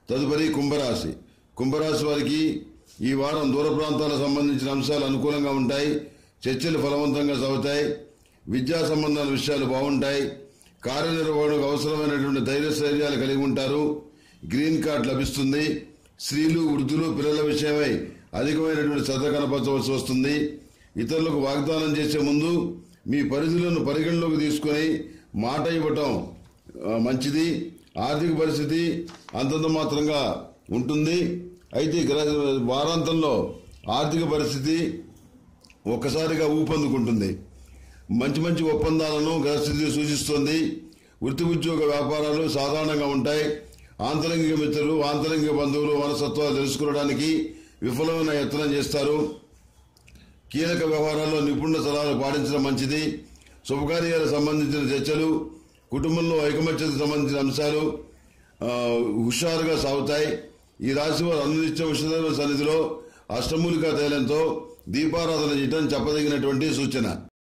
తదుపరి కుంభరాశి కుంభరాశి వారికి ఈ వారం దూర ప్రాంతాలకు సంబంధించిన అంశాలు అనుకూలంగా ఉంటాయి చర్చలు ఫలవంతంగా సాగుతాయి విద్యా సంబంధాల విషయాలు బాగుంటాయి కార్యనిర్వహణకు అవసరమైనటువంటి ధైర్య స్థైర్యాలు కలిగి ఉంటారు గ్రీన్ కార్డ్ లభిస్తుంది స్త్రీలు వృద్ధులు పిల్లల విషయమై అధికమైనటువంటి శ్రద్ధ కనపరచవలసి వస్తుంది ఇతరులకు వాగ్దానం చేసే ముందు మీ పరిధులను పరిగణలోకి తీసుకొని మాట ఇవ్వటం ఆ, మంచిది ఆర్థిక పరిస్థితి అంతంత మాత్రంగా ఉంటుంది అయితే గ్ర- వారాంతంలో ఆర్థిక పరిస్థితి ఒక్కసారిగా ఊపందుకుంటుంది మంచి మంచి ఒప్పందాలను గ్రహస్థితి సూచిస్తుంది వృత్తి ఉద్యోగ వ్యాపారాలు సాధారణంగా ఉంటాయి ఆంతరంగిక మిత్రులు ఆంతరంగిక బంధువులు మనస్తత్వాలు తెలుసుకోవడానికి విఫలమైన యత్నం చేస్తారు కీలక వ్యవహారాల్లో నిపుణుల సలహాలు పాటించడం మంచిది శుభకార్యాలకు సంబంధించిన చర్చలు కుటుంబంలో ఐకమత్యతకు సంబంధించిన అంశాలు ఆ, హుషారుగా సాగుతాయి ఈ రాశి వారు అనునిత్య విషయ సన్నిధిలో అష్టమూలికా తైలంతో దీపారాధన చేయడం చెప్పదగినటువంటి సూచన